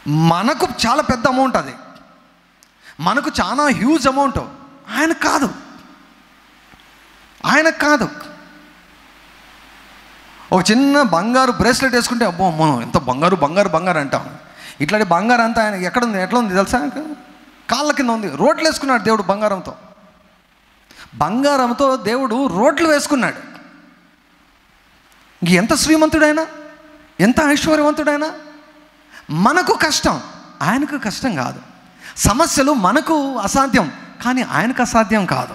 మనకు చాలా పెద్ద అమౌంట్ అది మనకు చాలా హ్యూజ్ అమౌంట్ ఆయన కాదు ఆయన కాదు ఒక చిన్న బంగారు బ్రేస్లెట్ వేసుకుంటే అబ్బో అమ్మో ఎంత బంగారు బంగారు బంగారు అంటాం ఇట్లాంటి బంగారు అంతా ఆయన ఎక్కడ ఉంది ఎట్లా ఉంది తెలుసా ఆయనకు? కాళ్ళ కింద ఉంది రోడ్లు వేసుకున్నాడు దేవుడు బంగారంతో బంగారంతో దేవుడు రోడ్లు వేసుకున్నాడు ఇంక ఎంత శ్రీమంతుడైనా ఎంత ఐశ్వర్యవంతుడైనా మనకు కష్టం ఆయనకు కష్టం కాదు సమస్యలు మనకు అసాధ్యం కానీ ఆయనకు అసాధ్యం కాదు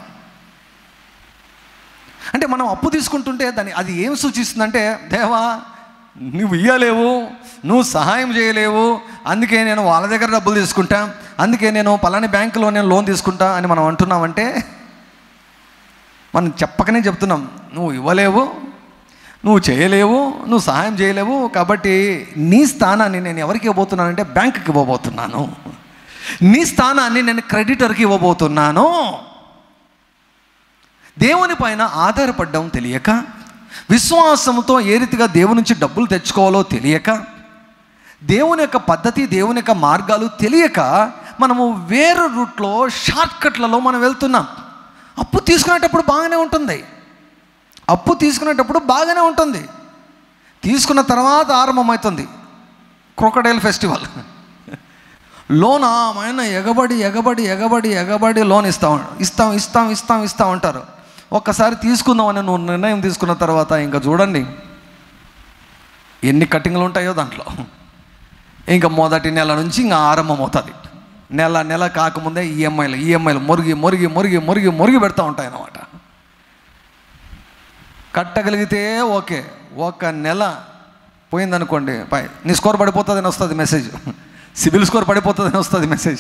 అంటే మనం అప్పు తీసుకుంటుంటే దాన్ని అది ఏం సూచిస్తుందంటే దేవా నువ్వు ఇయ్యలేవు నువ్వు సహాయం చేయలేవు అందుకే నేను వాళ్ళ దగ్గర డబ్బులు తీసుకుంటా అందుకే నేను పలాని బ్యాంకులో నేను లోన్ తీసుకుంటా అని మనం అంటున్నామంటే మనం చెప్పకనే చెప్తున్నాం నువ్వు ఇవ్వలేవు నువ్వు చేయలేవు నువ్వు సహాయం చేయలేవు కాబట్టి నీ స్థానాన్ని నేను ఎవరికి ఇవ్వబోతున్నానంటే బ్యాంకుకి ఇవ్వబోతున్నాను నీ స్థానాన్ని నేను క్రెడిటర్కి ఇవ్వబోతున్నాను దేవుని పైన ఆధారపడడం తెలియక విశ్వాసంతో ఏ రీతిగా దేవుని నుంచి డబ్బులు తెచ్చుకోవాలో తెలియక దేవుని యొక్క పద్ధతి దేవుని యొక్క మార్గాలు తెలియక మనము వేరే రూట్లో షార్ట్ కట్లలో మనం వెళ్తున్నాం అప్పు తీసుకునేటప్పుడు బాగానే ఉంటుంది అప్పు తీసుకునేటప్పుడు బాగానే ఉంటుంది తీసుకున్న తర్వాత ఆరంభమవుతుంది క్రొకడైల్ ఫెస్టివల్ లోన్ ఆయన ఎగబడి ఎగబడి ఎగబడి ఎగబడి లోన్ ఇస్తాం ఇస్తాం ఇస్తాం ఇస్తాం ఇస్తాం అంటారు ఒక్కసారి తీసుకుందామని నువ్వు నిర్ణయం తీసుకున్న తర్వాత ఇంకా చూడండి ఎన్ని కటింగ్లు ఉంటాయో దాంట్లో ఇంకా మొదటి నెల నుంచి ఇంకా ఆరంభం అవుతుంది నెల నెల కాకముందే ఈఎంఐలు ఈఎంఐలు మురిగి మురిగి మురిగి మురిగి మురిగి పెడతా ఉంటాయి అన్నమాట కట్టగలిగితే ఓకే ఒక నెల పోయిందనుకోండి పై నీ స్కోర్ పడిపోతుందని వస్తుంది మెసేజ్ సిబిల్ స్కోర్ పడిపోతుందని వస్తుంది మెసేజ్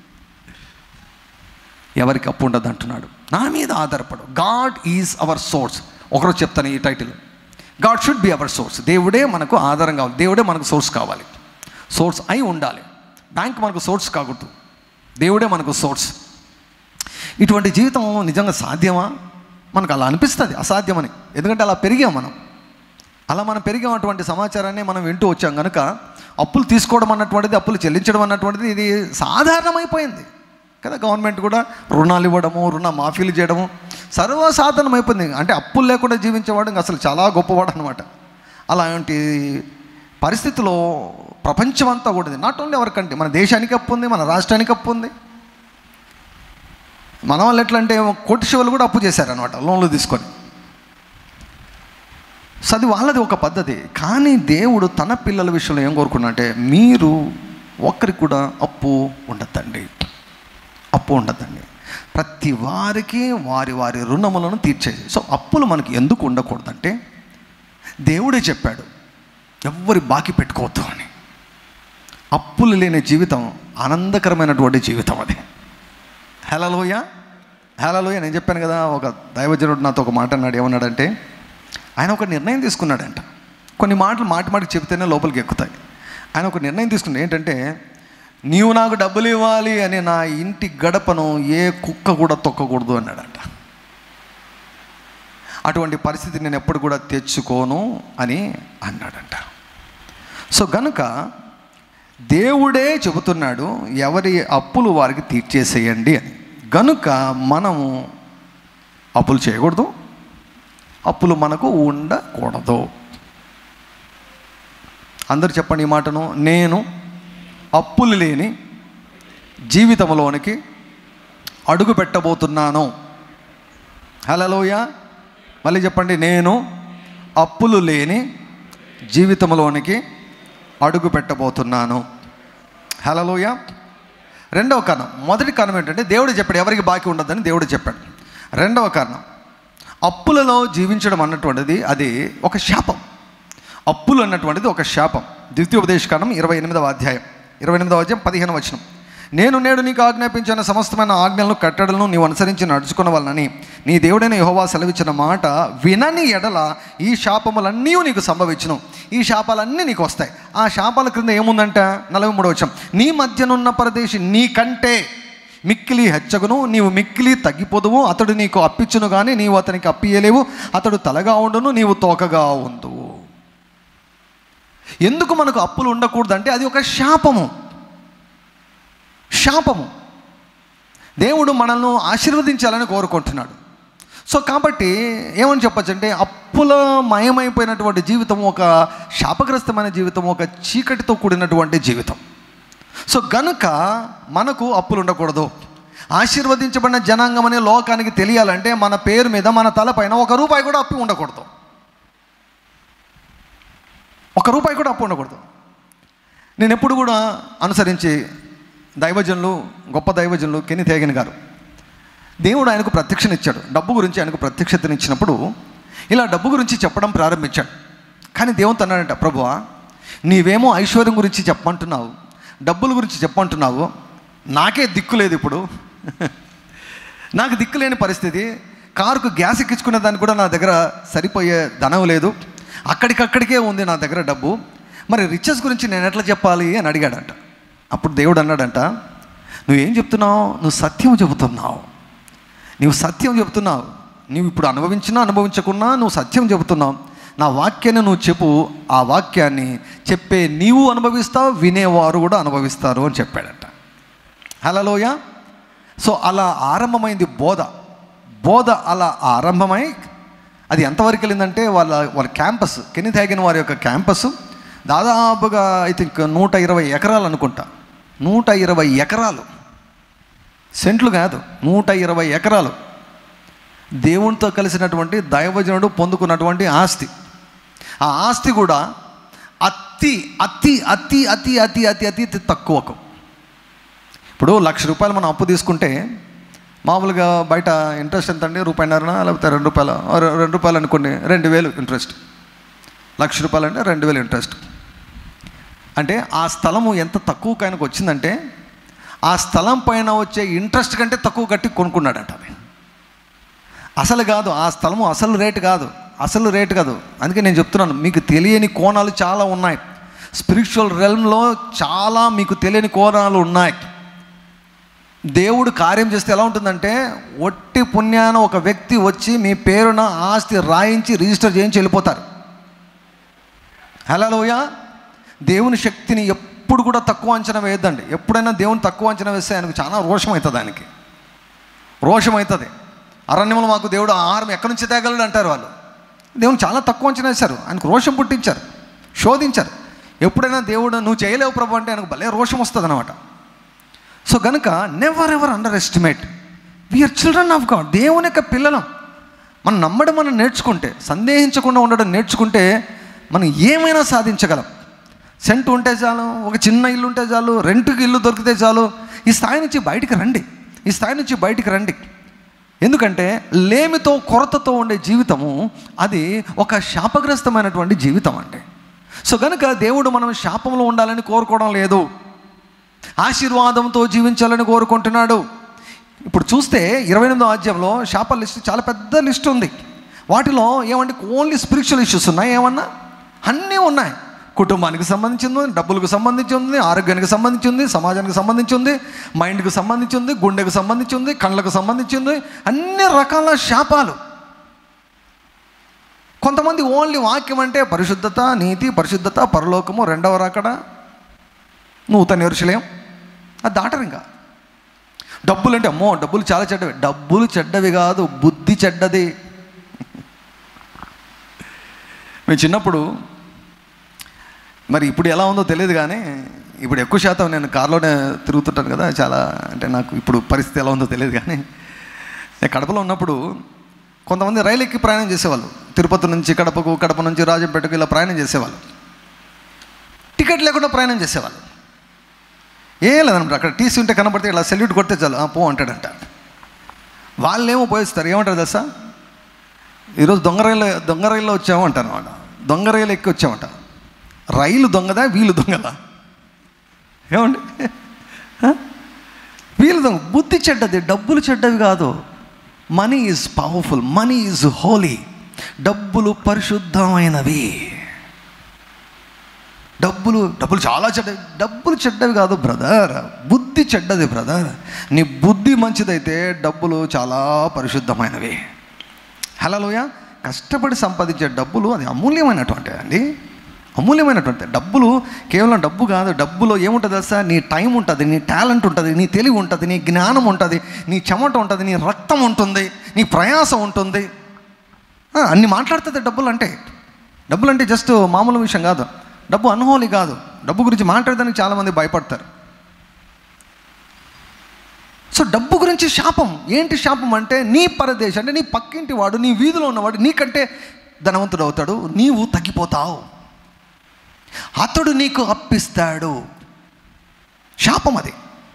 ఎవరికి అప్పు ఉండదు అంటున్నాడు నా మీద ఆధారపడు గాడ్ ఈజ్ అవర్ సోర్స్ ఒకరోజు చెప్తాను ఈ title god should be our source దేవుడే మనకు ఆధారం కావాలి దేవుడే మనకు సోర్స్ కావాలి సోర్స్ అయి ఉండాలి బ్యాంక్ మనకు సోర్స్ కాకూడదు దేవుడే మనకు సోర్స్ ఇటువంటి జీవితం నిజంగా సాధ్యమా మనకు అలా అనిపిస్తుంది అసాధ్యమని ఎందుకంటే అలా పెరిగాం మనం అలా మనం పెరిగాం అటువంటి సమాచారాన్ని మనం వింటూ వచ్చాం కనుక అప్పులు తీసుకోవడం అన్నటువంటిది అప్పులు చెల్లించడం అన్నటువంటిది ఇది సాధారణమైపోయింది కదా గవర్నమెంట్ కూడా రుణాలు ఇవ్వడము రుణ మాఫీలు చేయడము సర్వసాధారణం అయిపోయింది అంటే అప్పులు లేకుండా జీవించేవాడు ఇంకా అసలు చాలా గొప్పవాడు అనమాట అలాంటి పరిస్థితిలో ప్రపంచం అంతా కూడా ఉంది నాట్ ఓన్లీ ఎవరికంటే మన దేశానికి అప్పు ఉంది మన రాష్ట్రానికి అప్పు ఉంది మన వాళ్ళు ఎట్లా అంటే కోటి శివులు కూడా అప్పు చేశారనమాట లోన్లు తీసుకొని సో అది వాళ్ళది ఒక పద్ధతి కానీ దేవుడు తన పిల్లల విషయంలో ఏం కోరుకున్నాడంటే మీరు ఒక్కరికి కూడా అప్పు ఉండద్దండి అప్పు ఉండద్దండి ప్రతి వారికి వారి వారి రుణములను తీర్చేది సో అప్పులు మనకి ఎందుకు ఉండకూడదంటే దేవుడే చెప్పాడు ఎవ్వరి బాకీ పెట్టుకోవద్దు అని అప్పులు లేని జీవితం ఆనందకరమైనటువంటి జీవితం అది హలోయ హలోయ నేను చెప్పాను కదా ఒక దైవజనుడు నాతో ఒక మాట అన్నాడు ఏమన్నాడంటే ఆయన ఒక నిర్ణయం తీసుకున్నాడంట కొన్ని మాటలు మాటి మాటికి చెబితేనే లోపలికి ఎక్కుతాయి ఆయన ఒక నిర్ణయం తీసుకున్నాడు ఏంటంటే నీవు నాకు డబ్బులు ఇవ్వాలి అని నా ఇంటి గడపను ఏ కుక్క కూడా తొక్కకూడదు అన్నాడంట అటువంటి పరిస్థితి నేను ఎప్పుడు కూడా తెచ్చుకోను అని అన్నాడంట సో గనుక దేవుడే చెబుతున్నాడు ఎవరి అప్పులు వారికి తీర్చేసేయండి అని గనుక మనము అప్పులు చేయకూడదు అప్పులు మనకు ఉండకూడదు అందరు చెప్పండి ఈ మాటను నేను అప్పులు లేని జీవితంలోనికి అడుగు పెట్టబోతున్నాను హలోయ మళ్ళీ చెప్పండి నేను అప్పులు లేని జీవితంలోనికి అడుగు పెట్టబోతున్నాను హలోయ రెండవ కారణం మొదటి కారణం ఏంటంటే దేవుడు చెప్పాడు ఎవరికి బాకీ ఉండదని దేవుడు చెప్పాడు రెండవ కారణం అప్పులలో జీవించడం అన్నటువంటిది అది ఒక శాపం అప్పులు అన్నటువంటిది ఒక శాపం ద్వితీయోపదేశకాండం ఇరవై ఎనిమిదవ అధ్యాయం ఇరవై ఎనిమిదవ అధ్యాయం పదిహేను వచనం నేను నేడు నీకు ఆజ్ఞాపించిన సమస్తమైన ఆజ్ఞలను కట్టడలను నీవు అనుసరించి నడుచుకున్న వలనని నీ దేవుడైన యహోవా సెలవిచ్చిన మాట వినని ఎడల ఈ శాపములన్నీ నీకు సంభవించును ఈ శాపాలన్నీ నీకు వస్తాయి ఆ శాపాల క్రింద ఏముందంట నలభై మూడవ వచ్చం నీ మధ్యనున్న పరదేశి నీకంటే మిక్కిలి హెచ్చగును నీవు మిక్కిలి తగ్గిపోదువు అతడు నీకు అప్పించును కానీ నీవు అతనికి అప్పియలేవు అతడు తలగా ఉండును నీవు తోకగా ఉందువు ఎందుకు మనకు అప్పులు ఉండకూడదంటే అది ఒక శాపము శాపము దేవుడు మనల్ని ఆశీర్వదించాలని కోరుకుంటున్నాడు సో కాబట్టి ఏమని చెప్పచ్చు అంటే అప్పుల మయమైపోయినటువంటి జీవితం ఒక శాపగ్రస్తమైన జీవితం ఒక చీకటితో కూడినటువంటి జీవితం సో గనుక మనకు అప్పులు ఉండకూడదు ఆశీర్వదించబడిన జనాంగం అనే లోకానికి తెలియాలంటే మన పేరు మీద మన తలపైన ఒక రూపాయి కూడా అప్పు ఉండకూడదు ఒక రూపాయి కూడా అప్పు ఉండకూడదు నేను ఎప్పుడు కూడా అనుసరించి దైవజనులు గొప్ప దైవజనులు కెని తేగన్ గారు దేవుడు ఆయనకు ప్రత్యక్షనిచ్చాడు డబ్బు గురించి ఆయనకు ప్రత్యక్షతనిచ్చినప్పుడు ఇలా డబ్బు గురించి చెప్పడం ప్రారంభించాడు కానీ దేవుని అన్నాడంట ప్రభువా నీవేమో ఐశ్వర్యం గురించి చెప్పమంటున్నావు డబ్బుల గురించి చెప్పమంటున్నావు నాకే దిక్కు లేదు ఇప్పుడు నాకు దిక్కు లేని పరిస్థితి కారుకు గ్యాస్ ఎక్కించుకునే దానికి కూడా నా దగ్గర సరిపోయే ధనం లేదు అక్కడికక్కడికే ఉంది నా దగ్గర డబ్బు మరి రిచెస్ గురించి నేను ఎట్లా చెప్పాలి అని అడిగాడంట అప్పుడు దేవుడు అన్నాడంట నువ్వేం చెప్తున్నావు నువ్వు సత్యం చెబుతున్నావు నీవు సత్యం చెబుతున్నావు నీవు ఇప్పుడు అనుభవించినా అనుభవించకున్నా నువ్వు సత్యం చెబుతున్నావు నా వాక్యాన్ని నువ్వు చెప్పు ఆ వాక్యాన్ని చెప్పే నీవు అనుభవిస్తావు వినేవారు కూడా అనుభవిస్తారు అని చెప్పాడట హలోయ సో అలా ఆరంభమైంది బోధ బోధ అలా ఆరంభమై అది ఎంతవరకు వెళ్ళిందంటే వాళ్ళ వాళ్ళ క్యాంపస్ కెని తాగిన వారి యొక్క క్యాంపస్ దాదాపుగా ఐ థింక్ నూట ఇరవై ఎకరాలు అనుకుంటా నూట ఇరవై ఎకరాలు సెంట్లు కాదు నూట ఇరవై ఎకరాలు దేవునితో కలిసినటువంటి దైవజనుడు పొందుకున్నటువంటి ఆస్తి ఆ ఆస్తి కూడా అతి అతి అతి అతి అతి అతి అతి అతి తక్కువకు ఇప్పుడు లక్ష రూపాయలు మనం అప్పు తీసుకుంటే మామూలుగా బయట ఇంట్రెస్ట్ ఎంత అండి రూపాయిన్నర లేకపోతే రెండు రూపాయలు రెండు రూపాయలు అనుకోండి రెండు వేలు ఇంట్రెస్ట్ లక్ష రూపాయలు అంటే రెండు వేలు ఇంట్రెస్ట్ అంటే ఆ స్థలము ఎంత తక్కువ ఆయనకు వచ్చిందంటే ఆ స్థలం పైన వచ్చే ఇంట్రెస్ట్ కంటే తక్కువ కట్టి కొనుక్కున్నాడట అది అసలు కాదు ఆ స్థలము అసలు రేటు కాదు అసలు రేటు కాదు అందుకే నేను చెప్తున్నాను మీకు తెలియని కోణాలు చాలా ఉన్నాయి స్పిరిచువల్ రెల్మ్లో చాలా మీకు తెలియని కోణాలు ఉన్నాయి దేవుడు కార్యం చేస్తే ఎలా ఉంటుందంటే ఒట్టి పుణ్యాన ఒక వ్యక్తి వచ్చి మీ పేరున ఆస్తి రాయించి రిజిస్టర్ చేయించి వెళ్ళిపోతారు హలోయ దేవుని శక్తిని ఎప్పుడు కూడా తక్కువ అంచనా వేయద్దండి ఎప్పుడైనా దేవుని తక్కువ అంచనా వేస్తే ఆయనకు చాలా రోషం అవుతుంది ఆయనకి రోషం అవుతుంది అరణ్యంలో మాకు దేవుడు ఆహారం ఎక్కడి నుంచి తేగలడు అంటారు వాళ్ళు దేవుని చాలా తక్కువ అంచనా వేశారు ఆయనకు రోషం పుట్టించారు శోధించారు ఎప్పుడైనా దేవుడు నువ్వు చేయలేవు ప్రభు అంటే ఆయనకు భలే రోషం వస్తుంది అనమాట సో గనుక never ever underestimate we are children of god దేవుని యొక్క పిల్లలం మనం నమ్మడం మనం నేర్చుకుంటే సందేహించకుండా ఉండడం నేర్చుకుంటే మనం ఏమైనా సాధించగలం సెంట్ ఉంటే చాలు ఒక చిన్న ఇల్లు ఉంటే చాలు రెంట్కి ఇల్లు దొరికితే చాలు ఈ స్థాయి నుంచి బయటికి రండి ఈ స్థాయి నుంచి బయటికి రండి ఎందుకంటే లేమితో కొరతతో ఉండే జీవితము అది ఒక శాపగ్రస్తమైనటువంటి జీవితం అండి సో కనుక దేవుడు మనం శాపంలో ఉండాలని కోరుకోవడం లేదు ఆశీర్వాదంతో జీవించాలని కోరుకుంటున్నాడు ఇప్పుడు చూస్తే ఇరవై ఎనిమిదో అధ్యాయంలో శాప లిస్ట్ చాలా పెద్ద లిస్ట్ ఉంది వాటిలో ఏమంటే ఓన్లీ స్పిరిచువల్ ఇష్యూస్ ఉన్నాయి ఏమన్నా అన్నీ ఉన్నాయి కుటుంబానికి సంబంధించింది డబ్బులకు సంబంధించి ఉంది ఆరోగ్యానికి సంబంధించి ఉంది సమాజానికి సంబంధించి ఉంది మైండ్కి సంబంధించి ఉంది గుండెకు సంబంధించి ఉంది కళ్ళకు సంబంధించి ఉంది అన్ని రకాల శాపాలు కొంతమంది ఓన్లీ వాక్యం అంటే పరిశుద్ధత నీతి పరిశుద్ధత పరలోకము రెండవ రాకడ నూతన ఎరుసలేం అది దాటరు ఇంకా డబ్బులు అంటే అమ్మో డబ్బులు చాలా చెడ్డవి డబ్బులు చెడ్డవి కాదు బుద్ధి చెడ్డది మేము చిన్నప్పుడు మరి ఇప్పుడు ఎలా ఉందో తెలియదు కానీ ఇప్పుడు ఎక్కువ శాతం నేను కారులోనే తిరుగుతుంటాను కదా చాలా అంటే నాకు ఇప్పుడు పరిస్థితి ఎలా ఉందో తెలియదు కానీ నేను కడపలో ఉన్నప్పుడు కొంతమంది రైలు ఎక్కి ప్రయాణం చేసేవాళ్ళు తిరుపతి నుంచి కడపకు కడప నుంచి రాజంపేటకు ఇలా ప్రయాణం చేసేవాళ్ళు టికెట్ లేకుండా ప్రయాణం చేసేవాళ్ళు ఏ లేదన్నమాట అక్కడ టీసీ ఉంటే కనబడితే ఇలా సెల్యూట్ కొడితే చాలు "ఆ, పో అంటాడంట వాళ్ళేమో పోయిస్తారు ఏమంటారు తెలుసా ఈరోజు దొంగ రైలు దొంగ రైల్లో వచ్చాము అంటారు అనమాట దొంగ రైలు ఎక్కి వచ్చామంట రైలు దొంగదా వీళ్ళు దొంగదా ఏమండి హ? వీళ్ళు దొంగ బుద్ధి చెడ్డది డబ్బులు చెడ్డవి కాదు money is powerful money is holy డబ్బులు పరిశుద్ధమైనవి డబ్బులు డబ్బులు చాలా చెడ్డవి డబ్బులు చెడ్డవి కాదు బ్రదర్ బుద్ధి చెడ్డది బ్రదర్ నీ బుద్ధి మంచిదైతే డబ్బులు చాలా పరిశుద్ధమైనవి హలోయ కష్టపడి సంపాదించే డబ్బులు అది అమూల్యమైనటువంటి అండి అమూల్యమైనటువంటి డబ్బులు కేవలం డబ్బు కాదు డబ్బులో ఏముంటుంది తెలుసా నీ టైం ఉంటుంది నీ టాలెంట్ ఉంటుంది నీ తెలివి ఉంటుంది నీ జ్ఞానం ఉంటుంది నీ చెమట ఉంటుంది నీ రక్తం ఉంటుంది నీ ప్రయాసం ఉంటుంది ఆ, అన్ని మాట్లాడుతుంది డబ్బులు అంటే డబ్బులు అంటే జస్ట్ మామూలు విషయం కాదు డబ్బు అన్హోలీ కాదు డబ్బు గురించి మాట్లాడడానికి చాలామంది భయపడతారు సో డబ్బు గురించి శాపం ఏంటి శాపం అంటే నీ పరదేశం అంటే నీ పక్కింటి వాడు నీ వీధిలో ఉన్నవాడు నీకంటే ధనవంతుడు అవుతాడు నీవు తగ్గిపోతావు అతడు నీకు అప్పిస్తాడు శాపం అది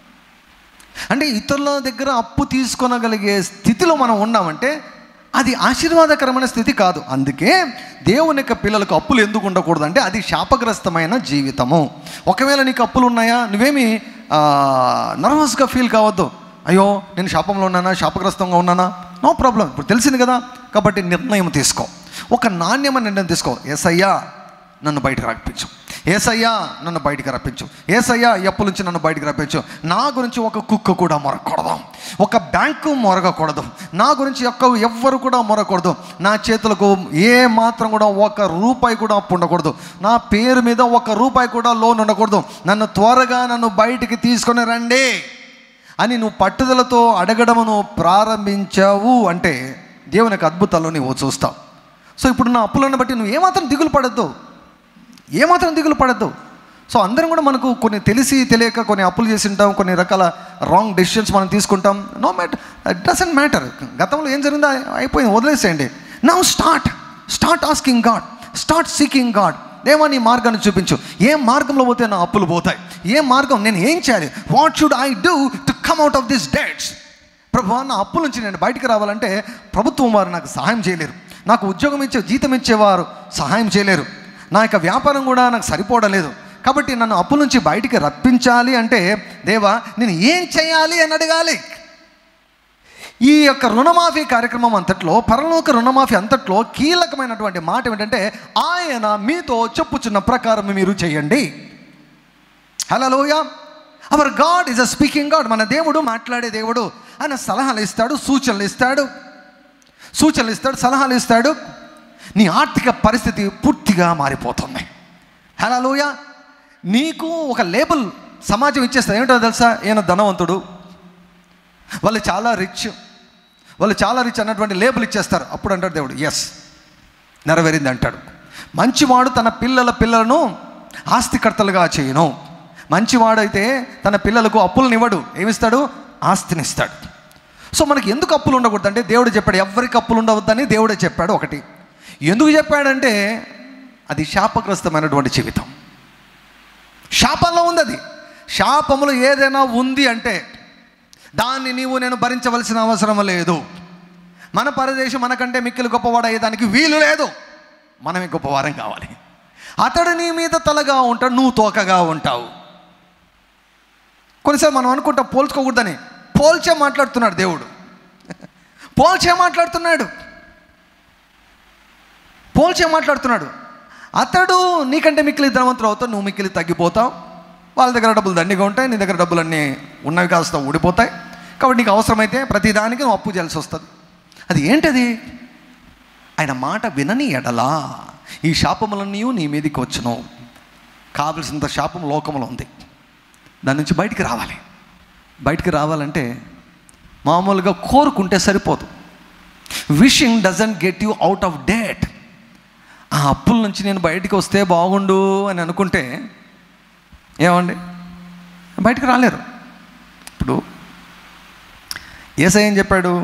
అంటే ఇతరుల దగ్గర అప్పు తీసుకొనగలిగే స్థితిలో మనం ఉన్నామంటే అది ఆశీర్వాదకరమైన స్థితి కాదు అందుకే దేవుని యొక్క పిల్లలకు అప్పులు ఎందుకు ఉండకూడదు అంటే అది శాపగ్రస్తమైన జీవితము ఒకవేళ నీకు అప్పులు ఉన్నాయా నువ్వేమి నర్వస్గా ఫీల్ కావద్దు అయ్యో నేను శాపంలో ఉన్నానా శాపగ్రస్తంగా ఉన్నానా నో ప్రాబ్లం ఇప్పుడు తెలిసింది కదా కాబట్టి నిర్ణయం తీసుకో ఒక నాణ్యమైన నిర్ణయం తీసుకో ఎస్ అయ్యా నన్ను బయటకు రప్పించు ఏసయ్యా నన్ను బయటికి రప్పించు ఏసయ్యా ఎప్పుల నుంచి నన్ను బయటికి రప్పించు నా గురించి ఒక కుక్క కూడా మొరకూడదు ఒక బ్యాంకు మొరగకూడదు నా గురించి ఒక్క ఎవ్వరు కూడా మొరకూడదు నా చేతులకు ఏ మాత్రం కూడా ఒక రూపాయి కూడా అప్పు ఉండకూడదు నా పేరు మీద ఒక రూపాయి కూడా లోన్ ఉండకూడదు నన్ను త్వరగా నన్ను బయటికి తీసుకొని రండి అని నువ్వు పట్టుదలతో అడగడమును ప్రారంభించావు అంటే దేవుని యొక్క అద్భుతాలు నువ్వు చూస్తావు సో ఇప్పుడు నా అప్పులను బట్టి నువ్వు ఏమాత్రం దిగులు పడద్దు ఏమాత్రం దిగులు పడద్దు సో అందరం కూడా మనకు కొన్ని తెలిసి తెలియక కొన్ని అప్పులు చేసి ఉంటాం కొన్ని రకాల రాంగ్ డెసిషన్స్ మనం తీసుకుంటాం no matter it doesn't matter గతంలో ఏం జరిగిందో అయిపోయింది వదిలేసేయండి now start start asking god start seeking god దేవా నీ మార్గాన్ని చూపించు ఏ మార్గంలో పోతే నా అప్పులు పోతాయి ఏ మార్గం నేను ఏం చేయాలి what should I do to come out of this debts ప్రభు నా అప్పుల నుంచి నేను బయటికి రావాలంటే ప్రభుత్వం వారు నాకు సహాయం చేయలేరు నాకు ఉద్యోగం ఇచ్చే జీతం ఇచ్చేవారు సహాయం చేయలేరు నా యొక్క వ్యాపారం కూడా నాకు సరిపోవడం లేదు కాబట్టి నన్ను అప్పుల నుంచి బయటికి రప్పించాలి అంటే దేవా నేను ఏం చేయాలి అని అడగాలి ఈ యొక్క రుణమాఫీ కార్యక్రమం అంతట్లో పరలోక రుణమాఫీ అంతట్లో కీలకమైనటువంటి మాట ఏమిటంటే ఆయన మీతో చెప్పుచున్న ప్రకారం మీరు చేయండి hello our God is a speaking God మన దేవుడు మాట్లాడే దేవుడు ఆయన సలహాలు ఇస్తాడు సూచనలు ఇస్తాడు సూచనలు ఇస్తాడు సలహాలు ఇస్తాడు నీ ఆర్థిక పరిస్థితి పూర్తిగా మారిపోతుంది హలోయ నీకు ఒక లేబుల్ సమాజం ఇచ్చేస్తుంది ఏమిటో తెలుసా ఈయన ధనవంతుడు వాళ్ళు చాలా రిచ్ వాళ్ళు చాలా రిచ్ అన్నటువంటి లేబుల్ ఇచ్చేస్తారు అప్పుడు అంటాడు దేవుడు ఎస్ నెరవేరింది అంటాడు మంచివాడు తన పిల్లల పిల్లలను ఆస్తికర్తలుగా చేయను మంచివాడైతే తన పిల్లలకు అప్పులను ఇవ్వడు ఏమిస్తాడు ఆస్తినిస్తాడు సో మనకి ఎందుకు అప్పులు ఉండకూడదు అంటే దేవుడు చెప్పాడు ఎవరికి అప్పులు ఉండవద్దని దేవుడే చెప్పాడు ఒకటి ఎందుకు చెప్పాడంటే అది శాపగ్రస్తమైనటువంటి జీవితం శాపంలో ఉంది అది శాపములు ఏదైనా ఉంది అంటే దాన్ని నీవు నేను భరించవలసిన అవసరం లేదు మన పరదేశం మనకంటే మిక్కిలి గొప్పవాడు అయ్యేదానికి వీలు లేదు మనమే గొప్పవారం కావాలి అతడు నీ మీద తలగా ఉంటాడు నువ్వు తోకగా ఉంటావు కొన్నిసార్లు మనం అనుకుంటాం పోల్చుకోకూడదని పోల్చే మాట్లాడుతున్నాడు దేవుడు పోల్చే మాట్లాడుతున్నాడు పోల్చే మాట్లాడుతున్నాడు అతడు నీకంటే మిక్కిలి ధనవంతులు అవుతావు నువ్వు మిక్కిలి తగ్గిపోతావు వాళ్ళ దగ్గర డబ్బులు దండిగా ఉంటాయి నీ దగ్గర డబ్బులన్నీ ఉన్నవి కాస్త ఊడిపోతాయి కాబట్టి నీకు అవసరమైతే ప్రతిదానికి నువ్వు అప్పు చేయాల్సి వస్తుంది అది ఏంటది ఆయన మాట వినని ఎడలా ఈ శాపములన్నీ నీ మీదకి వచ్చును కావలసినంత శాపం లోకంలో ఉంది దాని నుంచి బయటికి రావాలి బయటికి రావాలంటే మామూలుగా కోరుకుంటే సరిపోదు wishing doesn't get you out of debt ఆ అప్పుల నుంచి నేను బయటికి వస్తే బాగుండు అని అనుకుంటే ఏమండి బయటికి రాలేరు ఇప్పుడు ఏసై ఏం చెప్పాడు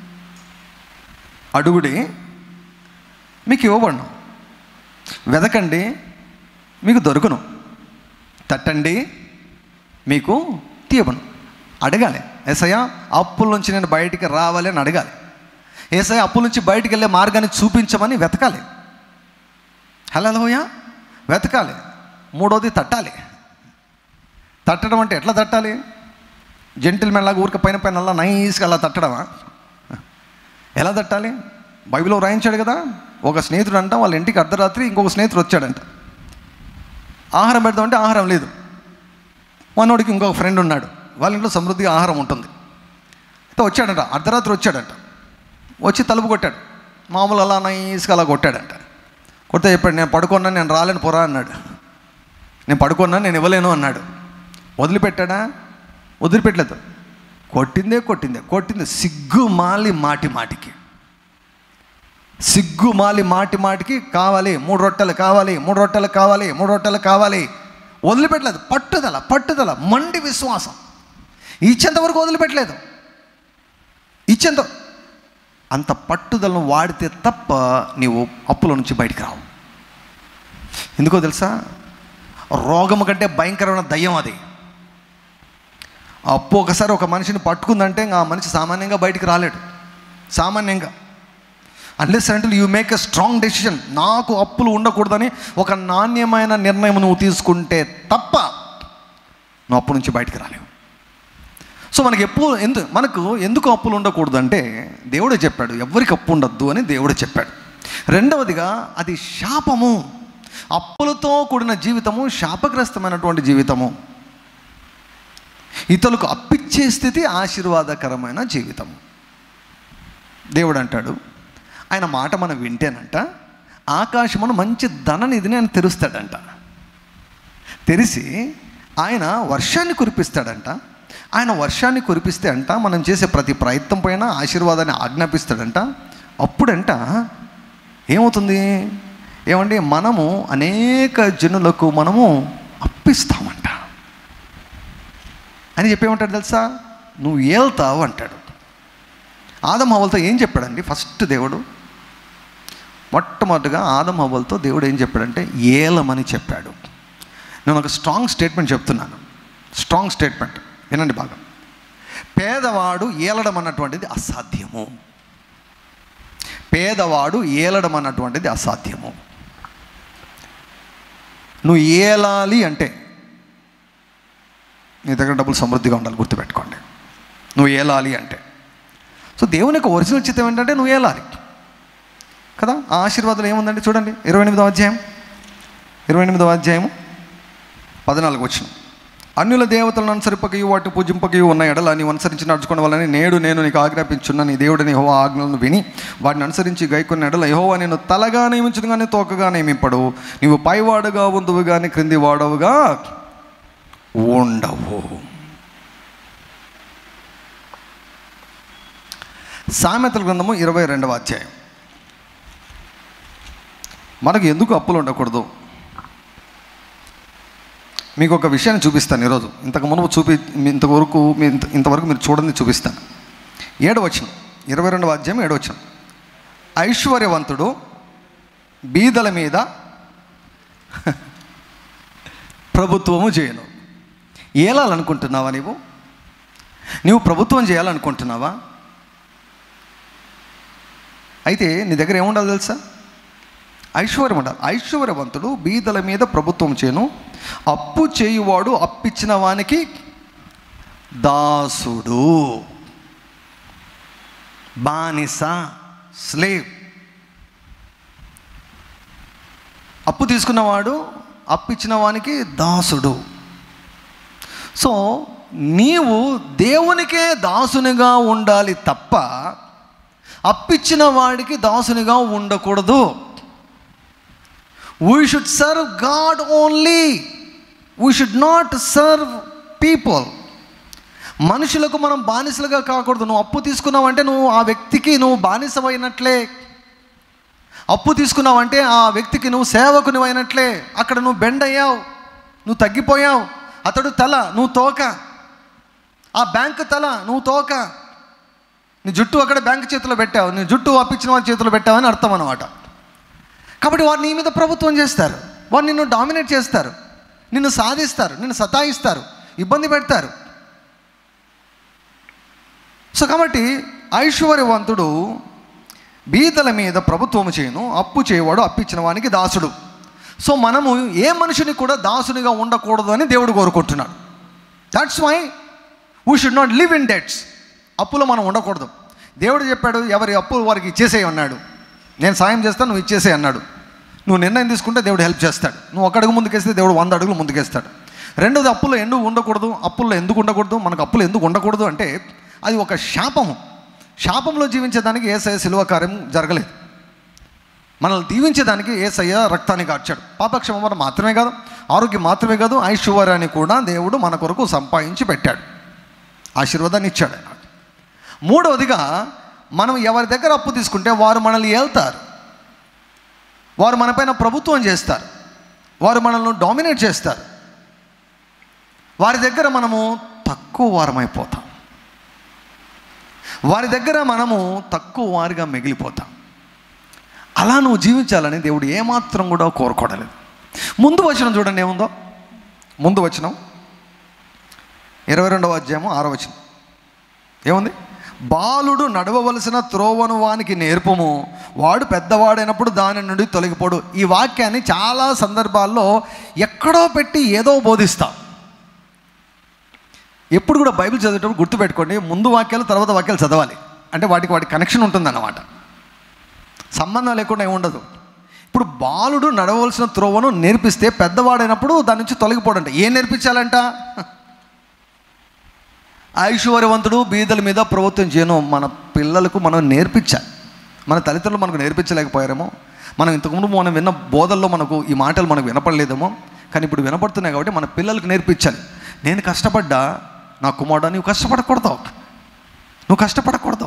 అడుగుడి మీకు ఇవ్వబడను వెదకండి మీకు దొరుకును తట్టండి మీకు తీయబను అడగాలి ఏసయ్య అప్పుల నుంచి నేను బయటికి రావాలి అని అడగాలి ఏసయ్య అప్పుల నుంచి బయటికి వెళ్ళే మార్గాన్ని చూపించమని వెతకాలి హలోయ వెతకాలి మూడోది తట్టాలి తట్టడం అంటే ఎట్లా తట్టాలి జెంటిల్ మెన్ లాగా ఊరిక పైన పైన అలా నైస్గా అలా తట్టడమా ఎలా తట్టాలి బైబిల్లో రాయించాడు కదా ఒక స్నేహితుడు అంట వాళ్ళ ఇంటికి అర్ధరాత్రి ఇంకొక స్నేహితుడు వచ్చాడంట ఆహారం పెడదామంటే ఆహారం లేదు మనోడికి ఇంకొక ఫ్రెండ్ ఉన్నాడు వాళ్ళ ఇంట్లో సమృద్ధిగా ఆహారం ఉంటుంది అయితే వచ్చాడంట అర్ధరాత్రి వచ్చాడంట వచ్చి తలుపు కొట్టాడు మామూలు అలా నైస్గా అలా కొట్టాడంట కొడితే చెప్పాడు నేను పడుకున్నాను నేను రాలేను పోరా అన్నాడు నేను పడుకున్నాను నేను ఇవ్వలేను అన్నాడు వదిలిపెట్టాడా వదిలిపెట్టలేదు కొట్టిందే కొట్టిందే కొట్టిందే సిగ్గు మాలి మాటి మాటికి సిగ్గు మాలి మాటి మాటికి కావాలి మూడు రొట్టెలు కావాలి మూడు రొట్టెలు కావాలి మూడు రొట్టెలు కావాలి వదిలిపెట్టలేదు పట్టుదల పట్టుదల మండి విశ్వాసం ఇచ్చేంత వరకు వదిలిపెట్టలేదు ఇచ్చేంత అంత పట్టుదలను వాడితే తప్ప నీవు అప్పుల నుంచి బయటికి రావు ఎందుకో తెలుసా రోగము కంటే భయంకరమైన దయ్యం అది అప్పు ఒకసారి ఒక మనిషిని పట్టుకుందంటే ఇంకా ఆ మనిషి సామాన్యంగా బయటికి రాలేడు సామాన్యంగా అన్లెస్ అంటే you make a strong decision నాకు అప్పులు ఉండకూడదని ఒక నాణ్యమైన నిర్ణయం నువ్వు తీసుకుంటే తప్ప నువ్వు అప్పు నుంచి బయటికి రాలేవు సో మనకి ఎప్పుడు ఎందు మనకు ఎందుకు అప్పులు ఉండకూడదు అంటే దేవుడే చెప్పాడు ఎవరికి అప్పు ఉండొద్దు అని దేవుడే చెప్పాడు రెండవదిగా అది శాపము అప్పులతో కూడిన జీవితము శాపగ్రస్తమైనటువంటి జీవితము ఇతరులకు అప్పిచ్చే స్థితి ఆశీర్వాదకరమైన జీవితము దేవుడు అంటాడు ఆయన మాట మనం వింటేనంట ఆకాశమును మంచి ధననిధిని ఆయన తెరుస్తాడంట తెరిచి ఆయన వర్షాన్ని కురిపిస్తాడంట ఆయన వర్షాన్ని కురిపిస్తే అంట మనం చేసే ప్రతి ప్రయత్నం పైన ఆశీర్వాదాన్ని ఆజ్ఞాపిస్తాడంట అప్పుడంట ఏమవుతుంది ఏమండి మనము అనేక జనులకు మనము అప్పిస్తామంట అని చెప్పేమంటాడు తెలుసా నువ్వు ఏళ్తావు అంటాడు ఆదం హవలతో ఏం చెప్పాడండి ఫస్ట్ దేవుడు మొట్టమొదటిగా ఆదం హవలతో దేవుడు ఏం చెప్పాడంటే ఏలమని చెప్పాడు నేను ఒక స్ట్రాంగ్ స్టేట్మెంట్ చెప్తున్నాను స్ట్రాంగ్ స్టేట్మెంట్ వినండి బాగా పేదవాడు ఏలడం అన్నటువంటిది అసాధ్యము పేదవాడు ఏలడం అన్నటువంటిది అసాధ్యము నువ్వు ఏలాలి అంటే నీ దగ్గర డబ్బులు సమృద్ధిగా ఉండాలి గుర్తుపెట్టుకోండి నువ్వు ఏలాలి అంటే సో దేవుని యొక్క ఒరిజినల్ చిత్తం ఏంటంటే నువ్వు ఏలాలి కదా ఆ ఆశీర్వాదాలు ఏముందండి చూడండి ఇరవై ఎనిమిదవ అధ్యాయం ఇరవై ఎనిమిదవ అధ్యాయము పద్నాలుగు వచ్చిన అన్యుల దేవతలను అనుసరింపకయు వాటి పూజింపకయు ఉన్న ఎడల నీవు అనుసరించి నడుచుకోవడం వలన నేడు నేను నీకు ఆజ్ఞాపించున్న నీ దేవుడిని యహోవా ఆజ్ఞలను విని వాటిని అనుసరించి గైకొన్న ఎడల యహోవా నేను తలగా నియమించదు కానీ తోకగా నియమింపడు నీవు పైవాడుగా ఉందువు కానీ క్రింది వాడవుగా ఉండవు సామెతల గ్రంథము ఇరవై రెండవ అధ్యాయం మనకు ఎందుకు అప్పులు ఉండకూడదు మీకు ఒక విషయాన్ని చూపిస్తాను ఈరోజు ఇంతకు మునుపు చూపి ఇంతవరకు మీ- ఇంత ఇంతవరకు మీరు చూడండి చూపిస్తాను ఏడవచనం ఇరవై రెండవ అధ్యాయం ఏడవచనం ఐశ్వర్యవంతుడు బీదల మీద ప్రభుత్వము చేయను ఏలాలనుకుంటున్నావా నీవు నీవు ప్రభుత్వం చేయాలనుకుంటున్నావా అయితే నీ దగ్గర ఏముండాలి తెలుసా ఐశ్వర్యం ఉండాలి ఐశ్వర్యవంతుడు బీదల మీద ప్రభుత్వం చేయను అప్పు చేయువాడు అప్పిచ్చిన వానికి దాసుడు బానిస స్లేవ్ అప్పు తీసుకున్నవాడు అప్పిచ్చిన వానికి దాసుడు సో నీవు దేవునికే దాసునిగా ఉండాలి తప్ప అప్పిచ్చిన వాడికి దాసునిగా ఉండకూడదు we should serve God only we should not serve people మనుషులకు మనం బానిసలుగా కాకూడదు నువ్వు అప్పు తీసుకున్నావంటే నువ్వు ఆ వ్యక్తికి నువ్వు బానిసమైనట్లే అప్పు తీసుకున్నావంటే ఆ వ్యక్తికి నువ్వు సేవకుని అయినట్లే అక్కడ నువ్వు బెండ్ అయ్యావు నువ్వు తగ్గిపోయావు అతడు తల నువ్వు తోక ఆ బ్యాంకు తల నువ్వు తోక నీ జుట్టు అక్కడ బ్యాంకు చేతిలో పెట్టావు నీ జుట్టు అప్పించిన వారి చేతిలో పెట్టావని అర్థం అనమాట కాబట్టి వారు నీ మీద ప్రభుత్వం చేస్తారు వారు నిన్ను డామినేట్ చేస్తారు నిన్ను సాధిస్తారు నిన్ను సతాయిస్తారు ఇబ్బంది పెడతారు సో కాబట్టి ఐశ్వర్యవంతుడు బీదల మీద ప్రభుత్వము చేయను అప్పు చేయవాడు అప్పిచ్చిన వానికి దాసుడు సో మనము ఏ మనిషిని కూడా దాసునిగా ఉండకూడదు అని దేవుడు కోరుకుంటున్నాడు that's why we should not live in debts అప్పులో మనం ఉండకూడదు దేవుడు చెప్పాడు ఎవరి అప్పు వారికి ఇచ్చేసేయి అన్నాడు నేను సాయం చేస్తాను నువ్వు ఇచ్చేసే అన్నాడు నువ్వు నిర్ణయం తీసుకుంటే దేవుడు హెల్ప్ చేస్తాడు నువ్వు ఒక అడుగు ముందుకేస్తే దేవుడు వంద అడుగులు ముందుకేస్తాడు రెండోది అప్పులో ఎందుకు ఉండకూడదు అప్పుల్లో ఎందుకు ఉండకూడదు మనకు అప్పులు ఎందుకు ఉండకూడదు అంటే అది ఒక శాపము శాపంలో జీవించేదానికి ఏసఐ శిలువ కార్యం జరగలేదు మనల్ని దీవించేదానికి ఏసయ్య రక్తాన్ని కార్చాడు పాపక్షమం మాత్రమే కాదు ఆరోగ్యం మాత్రమే కాదు ఐశ్వర్యాన్ని కూడా దేవుడు మన కొరకు సంపాదించి పెట్టాడు ఆశీర్వాదాన్ని ఇచ్చాడు ఆయన మూడవదిగా మనం ఎవరి దగ్గర అప్పు తీసుకుంటే వారు మనల్ని ఏళ్తారు వారు మనపైన ప్రభుత్వం చేస్తారు వారు మనల్ని డామినేట్ చేస్తారు వారి దగ్గర మనము తక్కువ వారమైపోతాం వారి దగ్గర మనము తక్కువ వారిగా మిగిలిపోతాం అలా నువ్వు జీవించాలని దేవుడు ఏమాత్రం కూడా కోరుకోవడలేదు ముందు వచనం చూడండి ఏముందో ముందు వచనం ఇరవై రెండవ అధ్యాయము ఆరో వచనం ఏముంది బాలుడు నడవవలసిన త్రోవను వానికి నేర్పము వాడు పెద్దవాడైనప్పుడు దాని నుండి తొలగిపోడు ఈ వాక్యాన్ని చాలా సందర్భాల్లో ఎక్కడో పెట్టి ఏదో బోధిస్తాం ఎప్పుడు కూడా బైబిల్ చదివేటప్పుడు గుర్తుపెట్టుకోండి ముందు వాక్యాలు తర్వాత వాక్యాలు చదవాలి అంటే వాటికి వాటి కనెక్షన్ ఉంటుందన్నమాట సంబంధం లేకుండా ఏమి ఉండదు ఇప్పుడు బాలుడు నడవలసిన త్రోవను నేర్పిస్తే పెద్దవాడైనప్పుడు దాని నుంచి తొలగిపోడంట ఏం నేర్పించాలంట ఐశ్వర్యవంతుడు బీదల మీద ప్రభుత్వం చేయను మన పిల్లలకు మనం నేర్పించాలి మన తల్లిదండ్రులు మనకు నేర్పించలేకపోయారేమో మనం ఇంతకుముందు మనం విన్న బోధల్లో మనకు ఈ మాటలు మనకు వినపడలేదేమో కానీ ఇప్పుడు వినపడుతున్నాయి కాబట్టి మన పిల్లలకు నేర్పించాలి నేను కష్టపడ్డా నా కుమారుడు నువ్వు కష్టపడకూడదు నువ్వు కష్టపడకూడదు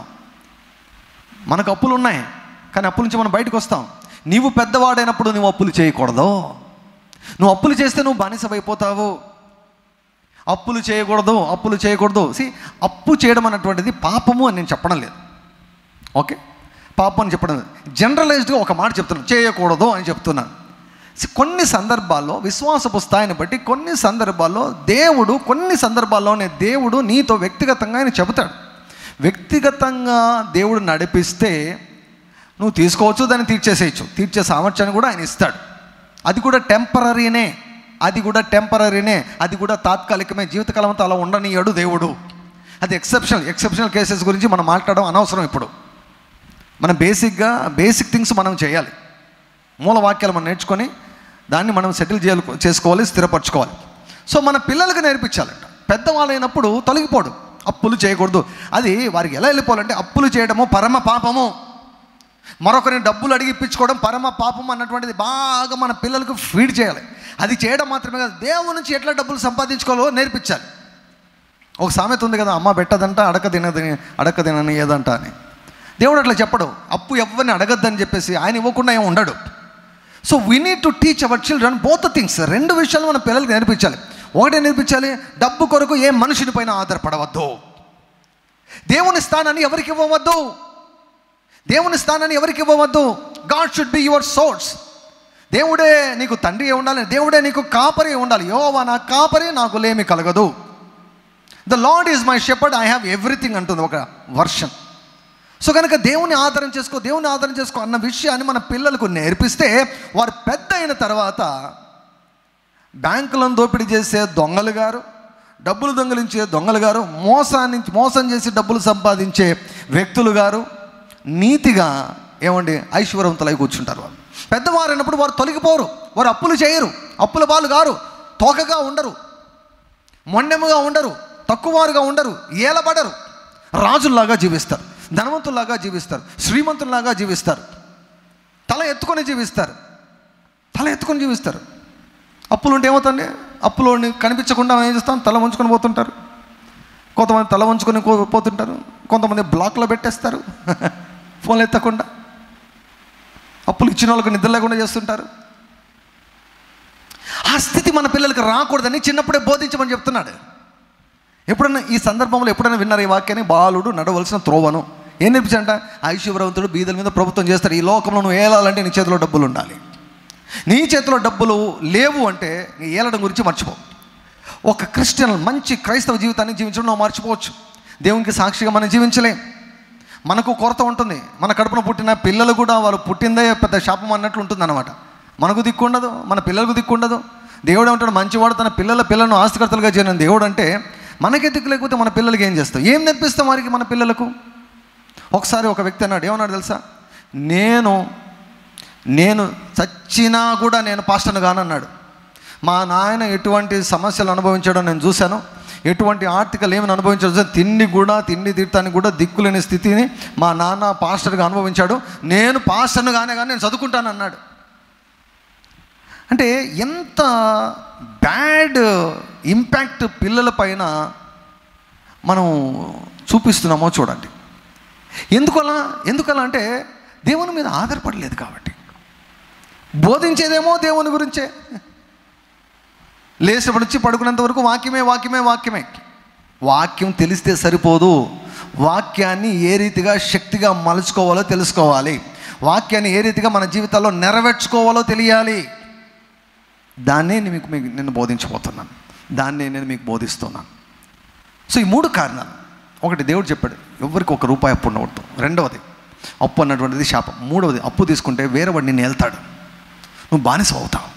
మనకు అప్పులు ఉన్నాయి కానీ అప్పుల నుంచి మనం బయటకు వస్తాం నీవు పెద్దవాడైనప్పుడు నువ్వు అప్పులు చేయకూడదు నువ్వు అప్పులు చేస్తే నువ్వు బానిసమైపోతావు అప్పులు చేయకూడదు అప్పులు చేయకూడదు సి అప్పు చేయడం అన్నటువంటిది పాపము అని నేను చెప్పడం లేదు ఓకే పాపం అని చెప్పడం లేదు జనరలైజ్డ్గా ఒక మాట చెప్తున్నాను చేయకూడదు అని చెప్తున్నాను See, కొన్ని సందర్భాల్లో విశ్వాసపు స్థాయిని బట్టి కొన్ని సందర్భాల్లో దేవుడు కొన్ని సందర్భాల్లోనే దేవుడు నీతో వ్యక్తిగతంగా ఆయన చెబుతాడు వ్యక్తిగతంగా దేవుడు నడిపిస్తే నువ్వు తీసుకోవచ్చు దాన్ని తీర్చేసేయచ్చు తీర్చే సామర్థ్యాన్ని కూడా ఆయన ఇస్తాడు అది కూడా టెంపరీనే అది కూడా టెంపరీనే అది కూడా తాత్కాలికమే జీవితకాలం అంతా అలా ఉండనియాడు దేవుడు అది ఎక్సెప్షనల్ ఎక్సెప్షనల్ కేసెస్ గురించి మనం మాట్లాడడం అనవసరం ఇప్పుడు మనం బేసిక్గా బేసిక్ థింగ్స్ మనం చేయాలి మూల వాక్యాలు మనం నేర్చుకొని దాన్ని మనం సెటిల్ చేయాలి చేసుకోవాలి స్థిరపరచుకోవాలి సో మన పిల్లలకు నేర్పించాలంట పెద్దవాళ్ళైనప్పుడు తొలగిపోడు అప్పులు చేయకూడదు అది వారికి ఎలా వెళ్ళిపోవాలంటే అప్పులు చేయడము పరమ పాపము మరొకరిని డబ్బులు అడిగి ఇప్పించుకోవడం పరమ పాపం అన్నటువంటిది బాగా మన పిల్లలకు ఫీడ్ చేయాలి అది చేయడం మాత్రమే కాదు దేవుని నుంచి ఎట్లా డబ్బులు సంపాదించుకోవాలో నేర్పించాలి ఒక సామెత ఉంది కదా అమ్మ పెట్టదంట అడక తినది అడక తినని ఏదంట అని దేవుడు అట్లా చెప్పడు అప్పు ఎవరిని అడగద్దని చెప్పేసి ఆయన ఇవ్వకుండా ఏమి ఉండడు so we need to teach our children both things రెండు విషయాలు మన పిల్లలకి నేర్పించాలి ఒకటే నేర్పించాలి డబ్బు కొరకు ఏ మనుషుని పైన ఆధారపడవద్దు దేవుని స్థానాన్ని ఎవరికి ఇవ్వవద్దు దేవుని స్థానాన్ని ఎవరికి ఇవ్వవద్దు God should be your source దేవుడే నీకు తండ్రి అయి ఉండాలి దేవుడే నీకు కాపరి అయి ఉండాలి యోవా నా కాపరి నాకు లేమి కలగదు the Lord is my shepherd I have everything అంటుంది ఒక వర్షన్ సో కనుక దేవుని ఆధారం చేసుకో దేవుని ఆధారం చేసుకో అన్న విషయాన్ని మన పిల్లలకు నేర్పిస్తే వారు పెద్ద అయిన తర్వాత బ్యాంకులను దోపిడీ చేసే దొంగలు గారు డబ్బులు దొంగలించే దొంగలు గారు మోసాన్ని మోసం చేసి డబ్బులు సంపాదించే వ్యక్తులు గారు నీతిగా ఏమండి ఐశ్వర్యవంతులై కూర్చుంటారు వాళ్ళు పెద్దవారు అయినప్పుడు వారు తొలగిపోరు వారు అప్పులు చేయరు అప్పుల పాలు గారు తోకగా ఉండరు మొండెముగా ఉండరు తక్కువవారుగా ఉండరు ఏలబడరు రాజుల్లాగా జీవిస్తారు ధనవంతుల్లాగా జీవిస్తారు శ్రీమంతుల్లాగా జీవిస్తారు తల ఎత్తుకొని జీవిస్తారు తల ఎత్తుకొని జీవిస్తారు అప్పులు ఉంటే ఏమవుతుంది అప్పులు కనిపించకుండా ఏం చేస్తాం తల ఉంచుకొని పోతుంటారు కొంతమంది తల ఉంచుకొని కో- పోతుంటారు కొంతమంది బ్లాక్లో పెట్టేస్తారు ఫోన్లు ఎత్తకుండా అప్పులు ఇచ్చిన వాళ్ళకి నిద్ర లేకుండా చేస్తుంటారు ఆ స్థితి మన పిల్లలకి రాకూడదని చిన్నప్పుడే బోధించమని చెప్తున్నాడు ఎప్పుడన్నా ఈ సందర్భంలో ఎప్పుడైనా విన్నారు ఈ వాక్యాన్ని బాలుడు నడవలసిన త్రోవను ఏం నేర్పించాడంట ఐశ్వర్యవంతుడు బీదల మీద ప్రభుత్వం చేస్తారు ఈ లోకంలో నువ్వు ఏలాలంటే నీ చేతిలో డబ్బులు ఉండాలి నీ చేతిలో డబ్బులు లేవు అంటే నీ ఏలడం గురించి మర్చిపో ఒక క్రిస్టియన్ మంచి క్రైస్తవ జీవితాన్ని జీవించడం నువ్వు మర్చిపోవచ్చు దేవునికి సాక్షిగా మనం జీవించలేం మనకు కొరత ఉంటుంది మన కడుపున పుట్టిన పిల్లలు కూడా వాళ్ళు పుట్టిందే పెద్ద శాపం అన్నట్లు ఉంటుంది అనమాట మనకు దిక్కు ఉండదు మన పిల్లలకు దిక్కు ఉండదు దేవుడు ఏమంటాడు మంచివాడు తన పిల్లల పిల్లలను ఆస్తికర్తలుగా చేయను దేవుడు అంటే మనకే దిక్కు లేకపోతే మన పిల్లలకి ఏం చేస్తాం ఏం నేర్పిస్తాం వారికి మన పిల్లలకు ఒకసారి ఒక వ్యక్తి అన్నాడు ఏమన్నాడు తెలుసా నేను నేను చచ్చినా కూడా నేను పాస్టర్ను కానన్నాడు మా నాయన ఎటువంటి సమస్యలు అనుభవించాడో నేను చూశాను ఎటువంటి ఆర్థిక లేమని అనుభవించాడో చూశాను. తిండి కూడా తిండి తీర్థానికి కూడా దిక్కులేని స్థితిని మా నాన్న పాస్టర్గా అనుభవించాడు నేను పాస్టర్ను కానీ కానీ నేను చదువుకుంటాను అన్నాడు అంటే ఎంత బ్యాడ్ ఇంపాక్ట్ పిల్లల పైన మనం చూపిస్తున్నామో చూడండి ఎందుకలా ఎందుకలా అంటే దేవుని మీద ఆధారపడలేదు కాబట్టి బోధించేదేమో దేవుని గురించే లేచినప్పటి నుంచి పడుకునేంత వరకు వాక్యమే వాక్యమే వాక్యమే వాక్యం తెలిస్తే సరిపోదు వాక్యాన్ని ఏ రీతిగా శక్తిగా మలుచుకోవాలో తెలుసుకోవాలి వాక్యాన్ని ఏ రీతిగా మన జీవితాల్లో నెరవేర్చుకోవాలో తెలియాలి దాన్నే నేను మీకు మీకు నేను బోధించబోతున్నాను దాన్నే నేను మీకు బోధిస్తున్నాను సో ఈ మూడు కారణాలు ఒకటి దేవుడు చెప్పాడు ఎవరికి ఒక రూపాయి అప్పు ఉండవద్దు రెండవది అప్పు అన్నటువంటిది శాపం మూడవది అప్పు తీసుకుంటే వేరే వాడు నిన్ను వెళ్తాడు నువ్వు బానిస అవుతావు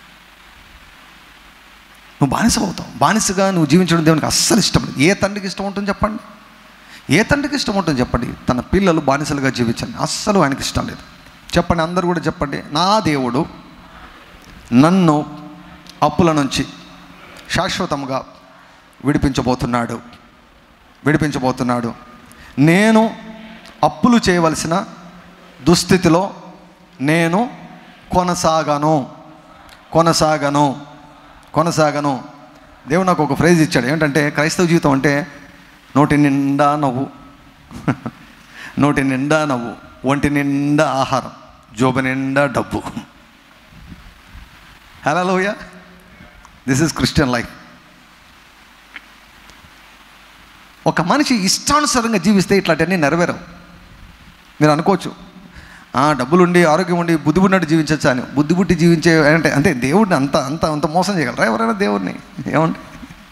నువ్వు బానిస అవుతావు బానిసగా నువ్వు జీవించడం దేవునికి అస్సలు ఇష్టం లేదు ఏ తండ్రికి ఇష్టం ఉంటుంది చెప్పండి ఏ తండ్రికి ఇష్టం ఉంటుంది చెప్పండి తన పిల్లలు బానిసలుగా జీవించండి అస్సలు ఆయనకి ఇష్టం లేదు చెప్పండి అందరూ కూడా చెప్పండి నా దేవుడు నన్ను అప్పుల నుంచి శాశ్వతంగా విడిపించబోతున్నాడు విడిపించబోతున్నాడు నేను అప్పులు చేయవలసిన దుస్థితిలో నేను కొనసాగను కొనసాగను కొనసాగను దేవుడు నాకు ఒక ఫ్రేజ్ ఇచ్చాడు ఏంటంటే క్రైస్తవ జీవితం అంటే నోటి నిండా నవ్వు నోటి నిండా నవ్వు ఒంటి నిండా ఆహారం జోబు నిండా డబ్బు హలో లోయ దిస్ ఇస్ క్రిస్టియన్ లైఫ్ ఒక మనిషి ఇష్టానుసారంగా జీవిస్తే ఇట్లాంటివన్నీ నెరవేరవు మీరు అనుకోవచ్చు "ఆ, డబ్బులుండి ఆరోగ్యం ఉండి బుద్ధి పుట్టినట్టు జీవించవచ్చు అని బుద్ధి పుట్టి జీవించే అంటే అంటే దేవుడిని అంత అంత అంత మోసం చేయగలరా ఎవరైనా దేవుడిని ఏమండి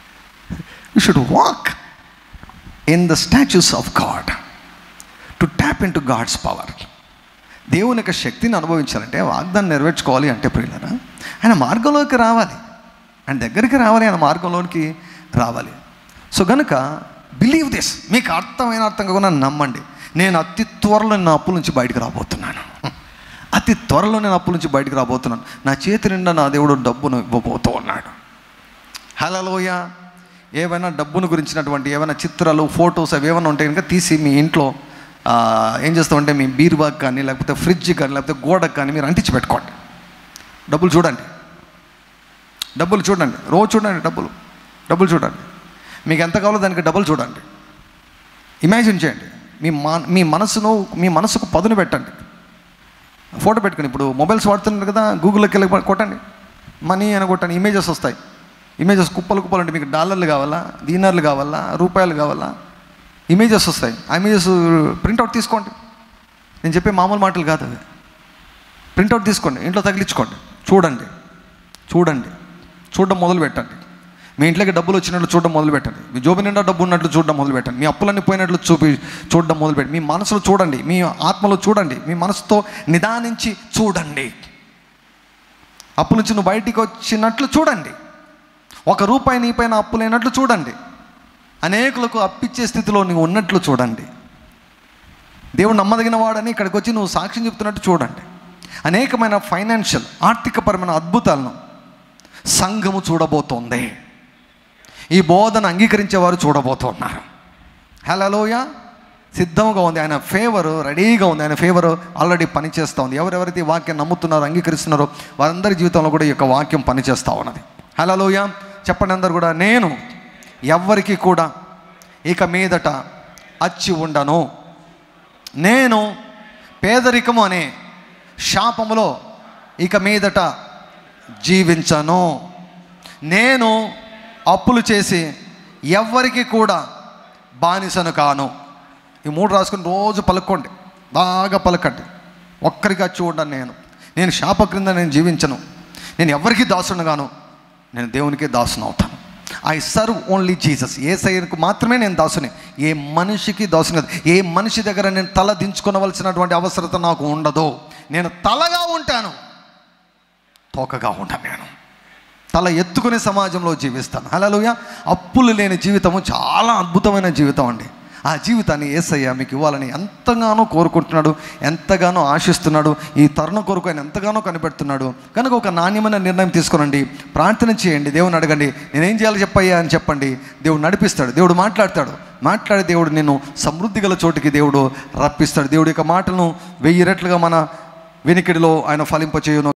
you should walk in the statues of God to tap into God's power దేవుని యొక్క శక్తిని అనుభవించాలంటే వాగ్దాన్ని నెరవేర్చుకోవాలి అంటే ప్రియులరా ఆయన మార్గంలోకి రావాలి ఆయన దగ్గరికి రావాలి ఆయన మార్గంలోనికి రావాలి సో గనుక బిలీవ్ దిస్ మీకు అర్థమైన అర్థంగా కూడా నమ్మండి నేను అతి త్వరలో నా అప్పుల నుంచి బయటకు రాబోతున్నాను అతి త్వరలో నేను అప్పుల నుంచి బయటకు రాబోతున్నాను నా చేతి నిండా నా దేవుడు డబ్బును ఇవ్వబోతూ ఉన్నాడు హలోయ ఏవైనా డబ్బును గురించినటువంటి ఏమైనా చిత్రాలు ఫొటోస్ అవి ఏమైనా ఉంటే కనుక తీసి మీ ఇంట్లో ఆ, ఏం చేస్తామంటే మీ బీరువాకి కానీ లేకపోతే ఫ్రిడ్జ్ కానీ లేకపోతే గోడకు కానీ మీరు అంటించి పెట్టుకోండి డబ్బులు చూడండి డబ్బులు చూడండి రోజు చూడండి డబ్బులు డబ్బులు చూడండి మీకు ఎంత కావాలో దానికి డబ్బులు చూడండి ఇమాజిన్ చేయండి మీ మా మీ మనసును మీ మనసుకు పదును పెట్టండి ఫోటో పెట్టుకుని ఇప్పుడు మొబైల్స్ వాడుతున్నారు కదా గూగుల్లోకి వెళ్ళి కొట్టండి మనీ అని కొట్టండి ఇమేజెస్ వస్తాయి ఇమేజెస్ కుప్పలు కుప్పలు అంటే మీకు డాలర్లు కావాలా దీనార్లు కావాలా రూపాయలు కావాలా ఇమేజెస్ వస్తాయి ఆ ఇమేజెస్ ప్రింట్అవుట్ తీసుకోండి నేను చెప్పే మామూలు మాటలు కాదు అవి ప్రింట్అవుట్ తీసుకోండి ఇంట్లో తగిలించుకోండి చూడండి చూడండి చూడడం మొదలు పెట్టండి మీ ఇంట్లోకి డబ్బులు వచ్చినట్లు చూడడం మొదలు పెట్టండి మీ జోబు నిండా డబ్బు ఉన్నట్లు చూడడం మొదలు పెట్టండి మీ అప్పులన్నీ పోయినట్లు చూపి చూడడం మొదలు పెట్టండి మీ మనసులో చూడండి మీ ఆత్మలో చూడండి మీ మనసుతో నిదానించి చూడండి అప్పు నుంచి నువ్వు బయటికి వచ్చినట్లు చూడండి ఒక రూపాయి నీ పైన అప్పు లేనట్లు చూడండి అనేకులకు అప్పిచ్చే స్థితిలో నువ్వు ఉన్నట్లు చూడండి దేవుడు నమ్మదగిన వాడని ఇక్కడికి వచ్చి నువ్వు సాక్ష్యం చెప్తున్నట్టు చూడండి అనేకమైన ఫైనాన్షియల్ ఆర్థికపరమైన అద్భుతాలను సంఘము చూడబోతోంది ఈ బోధన అంగీకరించేవారు చూడబోతున్నారు హలోయ సిద్ధంగా ఉంది ఆయన ఫేవర్ రెడీగా ఉంది ఆయన ఫేవర్ ఆల్రెడీ పనిచేస్తూ ఉంది ఎవరెవరైతే ఈ వాక్యం నమ్ముతున్నారో అంగీకరిస్తున్నారో వారందరి జీవితంలో కూడా ఈ యొక్క వాక్యం పనిచేస్తూ ఉన్నది హలోయ చెప్పండి అందరు కూడా నేను ఎవ్వరికి కూడా ఇక మీదట అచ్చి ఉండను నేను పేదరికము అనే శాపములో ఇక మీదట జీవించను నేను అప్పులు చేసి ఎవ్వరికి కూడా బానిసను కాను ఈ మూడు రాసుకుని రోజు పలుకోండి బాగా పలకండి ఒక్కరికి వచ్చి ఉండను నేను నేను శాప క్రింద నేను జీవించను నేను ఎవరికి దాసును గాను నేను దేవునికి దాసును అవుతాను ఐ సర్వ్ ఓన్లీ జీసస్ ఏ సైన్కు మాత్రమే నేను దాసుని ఏ మనిషికి దాసుని కాదు ఏ మనిషి దగ్గర నేను తల దించుకోవలసినటువంటి అవసరత నాకు ఉండదు నేను తలగా ఉంటాను తోకగా ఉంటాను నేను తల ఎత్తుకునే సమాజంలో జీవిస్తాను హలోయ అప్పులు లేని జీవితము చాలా అద్భుతమైన జీవితం అండి ఆ జీవితాన్ని ఏసయ్య మీకు ఇవ్వాలని ఎంతగానో కోరుకుంటున్నాడు ఎంతగానో ఆశిస్తున్నాడు ఈ తరుణ కొరకు ఆయన ఎంతగానో కనిపెడుతున్నాడు కనుక ఒక నాణ్యమైన నిర్ణయం తీసుకోనండి ప్రార్థన చేయండి దేవుని అడగండి నేనేం చేయాలో చెప్పయ్యా అని చెప్పండి దేవుడు నడిపిస్తాడు దేవుడు మాట్లాడతాడు మాట్లాడే దేవుడు నిన్ను సమృద్ధి గల చోటికి దేవుడు రప్పిస్తాడు దేవుడి యొక్క మాటలను వెయ్యి రెట్లుగా మన వెనికిడిలో ఆయన ఫలింపచేయును